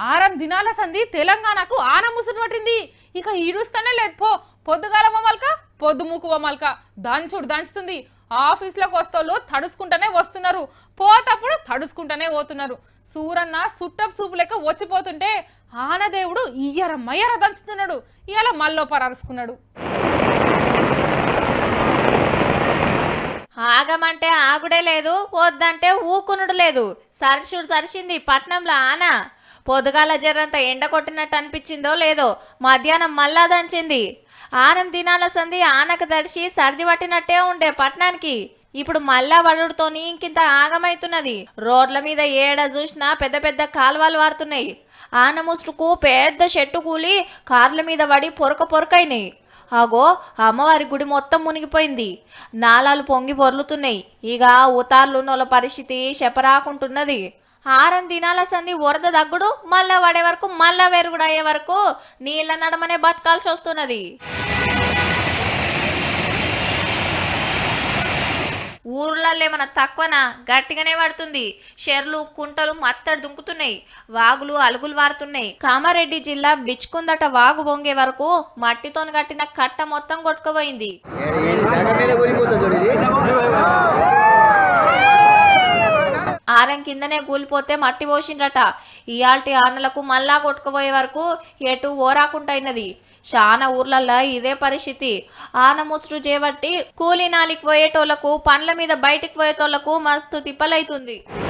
ఆరం దినాల సంధి తెలంగాణకు ఆన ముసురు పట్టింది ఇక ఈడుస్తానే లేదు పో పొద్దుగాల మమల్క పొద్దు మూకు మమల్క దంచుడు దంచుతుంది ఆఫీస్లోకి వస్తోళ్ళు తడుచుకుంటానే వస్తున్నారు పోతప్పుడు తడుచుకుంటానే పోతున్నారు సూరన్న సుట్టపు సూపు లెక్క వచ్చిపోతుంటే ఆనదేవుడు ఇయ్యర మయ్యర దంచుతున్నాడు ఇవాళ మల్లో పరారుసుకున్నాడు ఆగమంటే ఆగుడే లేదు వద్దంటే ఊకునుడు లేదు సరిషుడు సరిసింది పట్నంలో ఆన పొద్దుగాల జర్రంత ఎండ కొట్టినట్టు అనిపించిందో లేదో మధ్యాహ్నం మళ్ళా దంచింది ఆనం దినాల సంది ఆనకు తడిసి సర్ది పట్టినట్టే ఉండే పట్నానికి ఇప్పుడు మళ్ళా వడుడుతోని ఇంకింత ఆగమైతున్నది రోడ్ల మీద ఏడ చూసినా పెద్ద పెద్ద కాలువలు వారుతున్నాయి ఆన ముసురుకు పెద్ద చెట్టు కూలి కార్ల మీద పడి పొరక పొరకైనాయి ఆగో అమ్మవారి గుడి మొత్తం మునిగిపోయింది నాలాలు పొంగి పొర్లుతున్నాయి ఇక ఉతార్లున్నోళ్ళ పరిస్థితి చెప్పరాకుంటున్నది ఆరం దినాల సంది వరద దగ్గుడు మళ్ళా పడే వరకు మళ్ళా వెరుగుడు అయ్యే వరకు నీళ్ళ నడమనే బతకాల్సి వస్తున్నది ఊర్లలో ఏమన్నా తక్కువనా గట్టిగానే పడుతుంది చెర్లు కుంటలు మత్తడి దుంకుతున్నాయి వాగులు అలుగులు వారుతున్నాయి కామారెడ్డి జిల్లా బిచ్చుకుందట వాగు పొంగే వరకు మట్టితోని కట్టిన కట్ట మొత్తం కొట్టుకుపోయింది ఆరం కిందనే కూలిపోతే మట్టి పోసిండ్రట ఇయాల్టి ఆనలకు మళ్ళా కొట్టుకుపోయే వరకు ఎటు ఓరాకుంటైనది చాలా ఊర్లల్లో ఇదే పరిస్థితి ఆన ముసురు చేపట్టి కూలీనాలికి పోయేటోళ్లకు పండ్ల మీద బయటికి పోయేటోళ్లకు మస్తు తిప్పలైతుంది